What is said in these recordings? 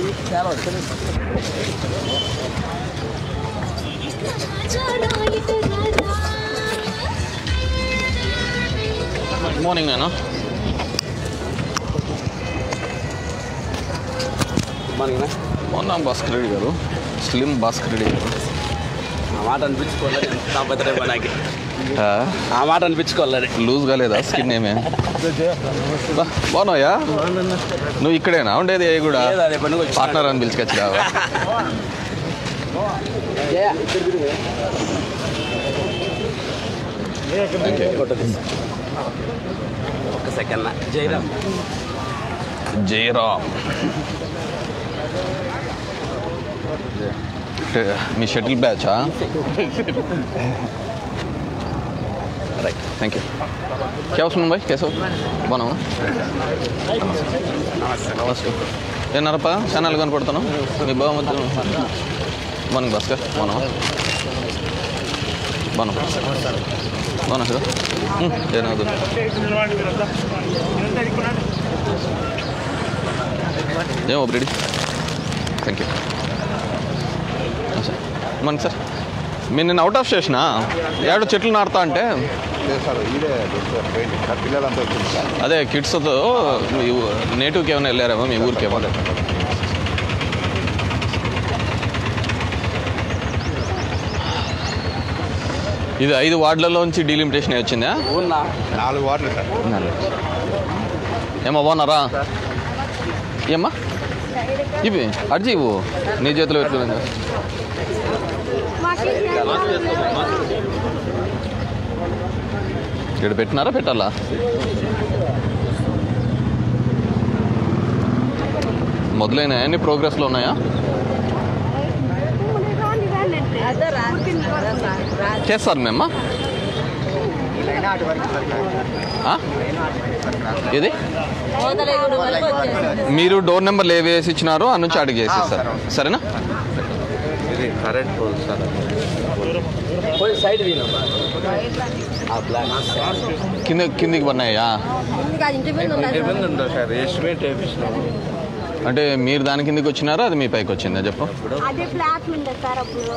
Good morning నేను మనకి మొన్న భాస్కర్ రెడ్డి గారు స్లిమ్ భాస్కర్ రెడ్డి గారు ఆ మాట అనిపించుకోలేదు నా బర్త్డే మనకి ఆ మాట అనిపించుకోలేదు లూజ్ కాలేదా స్కిన్ ఏమే బా, బాగున్నాయా నువ్వు ఇక్కడేనా ఉండేది ఏ కూడా లేదు, అదే పనికి వచ్చినా. పార్ట్నర్ అని పిలుచుకొచ్చిరావా థ్యాంక్ యూ ఒక సెకండ్ జయరామ్ జయరామ్ మీ షటిల్ బ్యాచా రైట్ థ్యాంక్ యూ क्या उसमें भाई कैसे हो బాగున్నావా నమస్తే ఏనారప్ప ఛానల్ కనపడుతున్నావు మీ బావ మొత్తం మార్నింగ్ భాస్కర్ బాగున్నావా బాగున్నా బాగున్నా కదా ఏనాదు ఏమో ready thank you sir morning sir మీరు నేను అవుట్ ఆఫ్ స్టేషనా ఏడు చెట్లు నాటుతా అంటే లేదు సార్ ఈడే పోయింది సార్ పిల్లలంతా వచ్చింది సార్ అదే కిడ్స్తో మీ ఊ- నేటివ్కి ఏమైనా వెళ్ళారేమో మీ ఊరికి ఏమో ఇది ఐదు వార్డులలోంచి డీలిమిటేషన్ వచ్చిందా ఉన్నా నాలుగు వార్డులు సార్ ఏమో బాగున్నారా ఏమ్మా ఇవి అర్జీ ఇవ్వు నీ చేతిలో పెట్టుకుంది ఇక్కడ పెట్టినారా పెట్టాలా మొదలైన అన్ని ప్రోగ్రెస్లో ఉన్నాయా చేస్తారు మేమ్మా ఆ? ఏది మీరు డోర్ నెంబర్లు ఏవి వేసి ఇచ్చినారో ఆ నుంచి అడిగి వేసేస్తారు సరేనా ఇది కరెంట్ పోల్ సార్ పోయి సైడ్ వీనమ్మా ఆ బ్లాక్ కింద కిందికి పడినాయా ఇబ్బంది ఉండదు సార్ ఎస్టిమేట్ వేయించినాము అంటే మీరు దాని కిందకి వచ్చినారా అది మీ పైకి వచ్చిందా చెప్పు అదే ఫ్లాట్ ఉండే సార్ అప్పుడు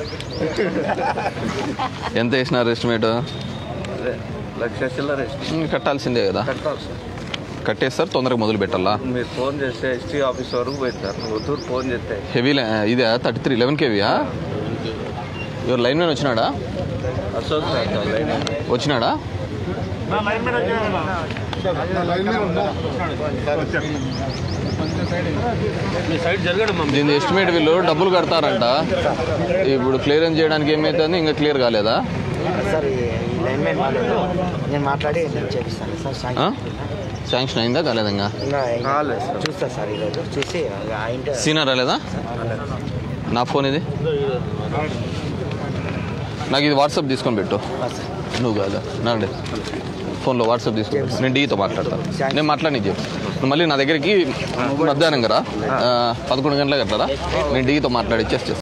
ఎంత వేసినారు ఎస్టిమేట్ అదే లక్ష చిల్లర estimate కట్టాల్సిందే కదా కట్టాలి సార్ కట్టేస్తారు తొందరగా మొదలు పెట్టాలా మీరు ఫోన్ చేస్తే ఎస్టీ ఆఫీస్ వరకు పోయిస్తారు ఒత్తూరు ఫోన్ చేస్తే హెవీ ఇదే థర్టీ త్రీ లెవెన్ కేవీయా ఎవరు లైన్ మ్యాన్ వచ్చినాడా అశోక్ సార్ లైన్ వచ్చినాడా మీ సైడ్ జరగడం దీని ఎస్టిమేట్ వీళ్ళు డబ్బులు కడతారంట ఇప్పుడు క్లియరెన్స్ చేయడానికి ఏమైతుంది ఇంకా క్లియర్ కాలేదా సార్ ఈ లైన్మెన్ వాళ్ళు నేను మాట్లాడి నేను చేపిస్తాను సార్ ఆ? సాయంత్రం శాంక్షన్ అయిందా కాలేదా ఇంకా ఇంకా కాలేదు సార్. చూస్తా సార్ ఈరోజు చూసి ఆ ఇంటి సీనా రాలేదా నా ఫోన్ ఇది నాకు ఇది వాట్సాప్ తీసుకొని పెట్టు ఆ సార్. నువ్వు కాదా నాడే ఫోన్లో వాట్సాప్ తీసుకొని పెట్టు. నేను డీతో మాట్లాడతాను నేను మాట్లాడి చెప్పు నువ్వు మళ్ళీ నా దగ్గరికి మధ్యాహ్నం కదా ఆ, పదకొండు గంటలకు అట్లా రా. నేను డీతో మాట్లాడి ఇచ్చేసి